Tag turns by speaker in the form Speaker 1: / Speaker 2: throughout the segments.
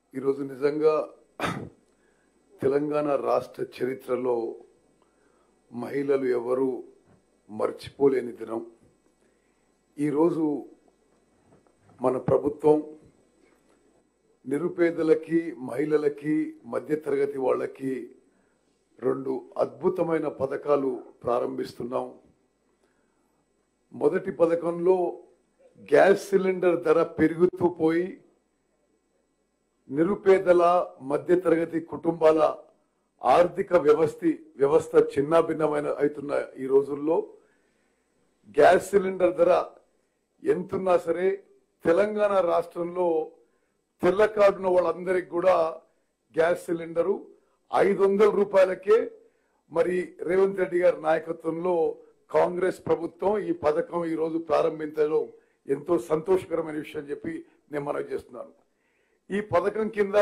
Speaker 1: ఈరోజు నిజంగా తెలంగాణ రాష్ట్ర చరిత్రలో మహిళలు ఎవరు మర్చిపోలేని దినం ఈరోజు మన ప్రభుత్వం నిరుపేదలకి మహిళలకి మధ్యతరగతి వాళ్ళకి రెండు అద్భుతమైన పథకాలు ప్రారంభిస్తున్నాం మొదటి పథకంలో గ్యాస్ సిలిండర్ ధర పెరుగుతూ పోయి నిరుపేదల మధ్యతరగతి కుటుంబాల ఆర్థిక వ్యవస్థ వ్యవస్థ చిన్నాభిన్నమైన అవుతున్న ఈ రోజుల్లో గ్యాస్ సిలిండర్ ధర ఎంతున్నా సరే తెలంగాణ రాష్ట్రంలో తెల్ల కార్డున్న వాళ్ళందరికి కూడా గ్యాస్ సిలిండరు ఐదు వందల రూపాయలకే మరి రేవంత్ రెడ్డి గారి నాయకత్వంలో కాంగ్రెస్ ప్రభుత్వం ఈ పథకం ఈ రోజు ప్రారంభించడం ఎంతో సంతోషకరమైన విషయం చెప్పి నేను మనవి చేస్తున్నాను ఈ పథకం కింద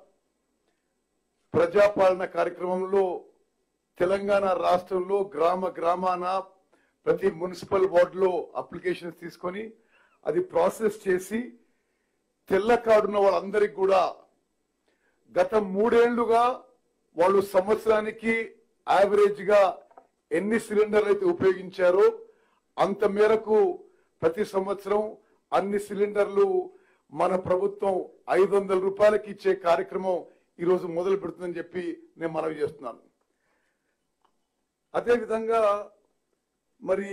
Speaker 1: ప్రజాపాలన కార్యక్రమంలో తెలంగాణ రాష్ట్రంలో గ్రామ గ్రామాన ప్రతి మున్సిపల్ వార్డులో అప్లికేషన్స్ తీసుకొని అది ప్రాసెస్ చేసి తెల్ల కార్డున్న వాళ్ళందరికీ కూడా గత మూడేళ్లుగా వాళ్ళు సంవత్సరానికి యావరేజ్ గా ఎన్ని సిలిండర్లు అయితే ఉపయోగించారో అంత మేరకు ప్రతి సంవత్సరం అన్ని సిలిండర్లు మన ప్రభుత్వం ఐదు వందల రూపాయలకి ఇచ్చే కార్యక్రమం ఈ రోజు మొదలు పెడుతుందని చెప్పి నేను మనవి చేస్తున్నాను అదే విధంగా మరి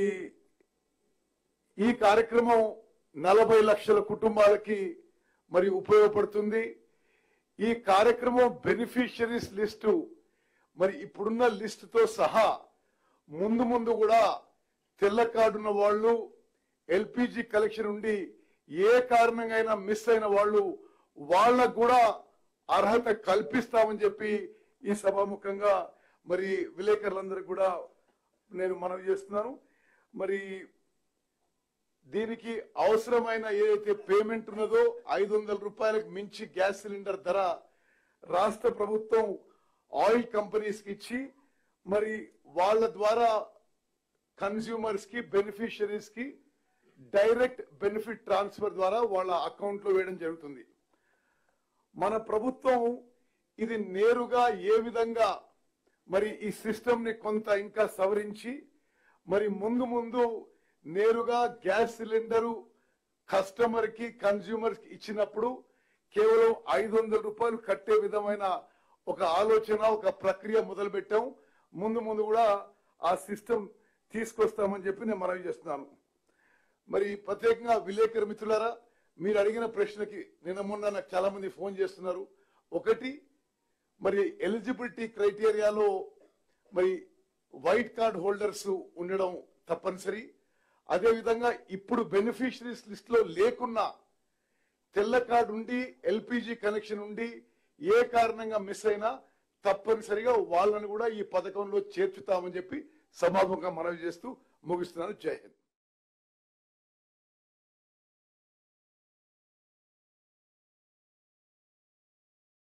Speaker 1: ఈ కార్యక్రమం నలభై లక్షల కుటుంబాలకి మరి ఉపయోగపడుతుంది ఈ కార్యక్రమం బెనిఫిషరీస్ లిస్టు మరి ఇప్పుడున్న లిస్టుతో సహా ముందు ముందు కూడా తెల్ల కార్డున్న వాళ్ళు ఎల్పిజి కలెక్షన్ ఉండి ఏ కారణంగా అయినా మిస్ అయిన వాళ్ళు వాళ్ళకు కూడా అర్హత కల్పిస్తామని చెప్పి ఈ సభాముఖంగా మరి విలేకరులందరికీ కూడా నేను మనవి చేస్తున్నాను మరి దీనికి అవసరమైన ఏదైతే పేమెంట్ ఉన్నదో ఐదు వందల రూపాయలకు మించి గ్యాస్ సిలిండర్ ధర రాష్ట్ర ప్రభుత్వం ఆయిల్ కంపెనీస్ కి ఇచ్చి మరి వాళ్ళ ద్వారా కన్స్యూమర్స్ కి బెనిఫిషరీస్ కి డైరెక్ట్ బెనిఫిట్ ట్రాన్స్ఫర్ ద్వారా వాళ్ళ అకౌంట్ లో వేయడం జరుగుతుంది మన ప్రభుత్వం ఇది నేరుగా ఏ విధంగా మరి ఈ సిస్టమ్ ని కొంత ఇంకా సవరించి మరి ముందు ముందు నేరుగా గ్యాస్ సిలిండరు కస్టమర్ కి కన్స్యూమర్ కి ఇచ్చినప్పుడు కేవలం ఐదు వందల రూపాయలు కట్టే విధమైన ఒక ఆలోచన ఒక ప్రక్రియ మొదలు పెట్టాం ముందు ముందు కూడా ఆ సిస్టమ్ తీసుకొస్తామని చెప్పి నేను మనవి చేస్తున్నాను మరి ప్రత్యేకంగా విలేకరు మిత్రులారా మీరు అడిగిన ప్రశ్నకి నిన్న మొన్న నాకు చాలా మంది ఫోన్ చేస్తున్నారు ఒకటి మరి ఎలిజిబిలిటీ క్రైటీరియాలో మరి వైట్ కార్డ్ హోల్డర్స్ ఉండడం తప్పనిసరి అదేవిధంగా ఇప్పుడు బెనిఫిషరీస్ లిస్ట్ లో లేకున్నా తెల్ల కార్డు ఉండి ఎల్పిజి కనెక్షన్ ఉండి ఏ కారణంగా మిస్ అయినా తప్పనిసరిగా వాళ్ళని కూడా ఈ పథకంలో చేర్చుతామని చెప్పి సమాపంగా మనవి చేస్తూ ముగిస్తున్నాను జై హింద్